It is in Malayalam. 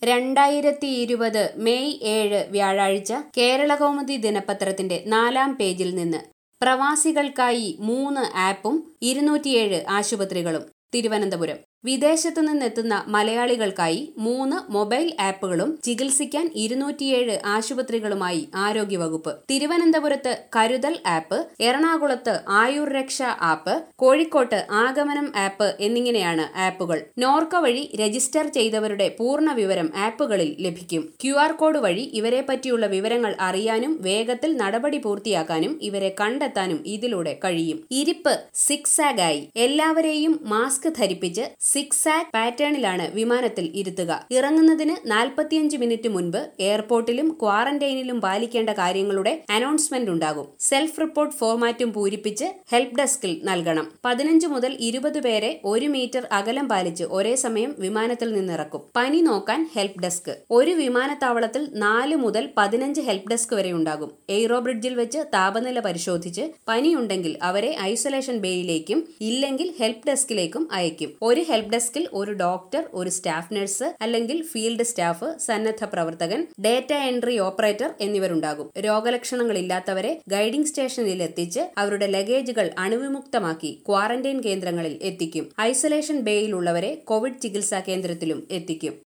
രണ്ടായിരത്തി ഇരുപത് മെയ് ഏഴ് വ്യാഴാഴ്ച കേരളകൗമുദി ദിനപത്രത്തിന്റെ നാലാം പേജിൽ നിന്ന് പ്രവാസികൾക്കായി മൂന്ന് ആപ്പും ഇരുന്നൂറ്റിയേഴ് ആശുപത്രികളും തിരുവനന്തപുരം വിദേശത്തു നിന്നെത്തുന്ന മലയാളികൾക്കായി മൂന്ന് മൊബൈൽ ആപ്പുകളും ചികിത്സിക്കാൻ ഇരുന്നൂറ്റിയേഴ് ആശുപത്രികളുമായി ആരോഗ്യവകുപ്പ് തിരുവനന്തപുരത്ത് കരുതൽ ആപ്പ് എറണാകുളത്ത് ആയുർ രക്ഷ ആപ്പ് കോഴിക്കോട്ട് ആഗമനം ആപ്പ് എന്നിങ്ങനെയാണ് ആപ്പുകൾ നോർക്ക വഴി രജിസ്റ്റർ ചെയ്തവരുടെ പൂർണ്ണ വിവരം ആപ്പുകളിൽ ലഭിക്കും ക്യു ആർ കോഡ് വഴി ഇവരെ പറ്റിയുള്ള വിവരങ്ങൾ അറിയാനും വേഗത്തിൽ നടപടി പൂർത്തിയാക്കാനും ഇവരെ കണ്ടെത്താനും ഇതിലൂടെ കഴിയും ഇരിപ്പ് സിക്സാഗായി എല്ലാവരെയും മാസ്ക് ധരിപ്പിച്ച് സിക്സാക് പാറ്റേണിലാണ് വിമാനത്തിൽ ഇരുത്തുക ഇറങ്ങുന്നതിന് നാൽപ്പത്തിയഞ്ച് മിനിറ്റ് മുൻപ് എയർപോർട്ടിലും ക്വാറന്റൈനിലും പാലിക്കേണ്ട കാര്യങ്ങളുടെ അനൗൺസ്മെന്റ് ഉണ്ടാകും സെൽഫ് റിപ്പോർട്ട് ഫോർമാറ്റും പൂരിപ്പിച്ച് ഹെൽപ്പ് ഡെസ്കിൽ നൽകണം പതിനഞ്ച് മുതൽ ഇരുപത് പേരെ ഒരു മീറ്റർ അകലം പാലിച്ച് ഒരേ സമയം വിമാനത്തിൽ നിന്നിറക്കും പനി നോക്കാൻ ഹെൽപ്പ് ഡെസ്ക് ഒരു വിമാനത്താവളത്തിൽ നാല് മുതൽ പതിനഞ്ച് ഹെൽപ്പ് ഡെസ്ക് വരെ ഉണ്ടാകും എയ്റോ ബ്രിഡ്ജിൽ വെച്ച് താപനില പരിശോധിച്ച് പനിയുണ്ടെങ്കിൽ അവരെ ഐസൊലേഷൻ ബേയിലേക്കും ഇല്ലെങ്കിൽ ഹെൽപ്പ് ഡെസ്കിലേക്കും അയക്കും ഒരു ഹെൽപ്പ് ഡെസ്കിൽ ഒരു ഡോക്ടർ ഒരു സ്റ്റാഫ് നഴ്സ് അല്ലെങ്കിൽ ഫീൽഡ് സ്റ്റാഫ് സന്നദ്ധ പ്രവർത്തകൻ ഡേറ്റ എൻട്രി ഓപ്പറേറ്റർ എന്നിവരുണ്ടാകും രോഗലക്ഷണങ്ങളില്ലാത്തവരെ ഗൈഡിംഗ് സ്റ്റേഷനിൽ എത്തിച്ച് അവരുടെ ലഗേജുകൾ അണുവിമുക്തമാക്കി ക്വാറന്റൈൻ കേന്ദ്രങ്ങളിൽ എത്തിക്കും ഐസൊലേഷൻ ബേയിലുള്ളവരെ കോവിഡ് ചികിത്സാ കേന്ദ്രത്തിലും എത്തിക്കും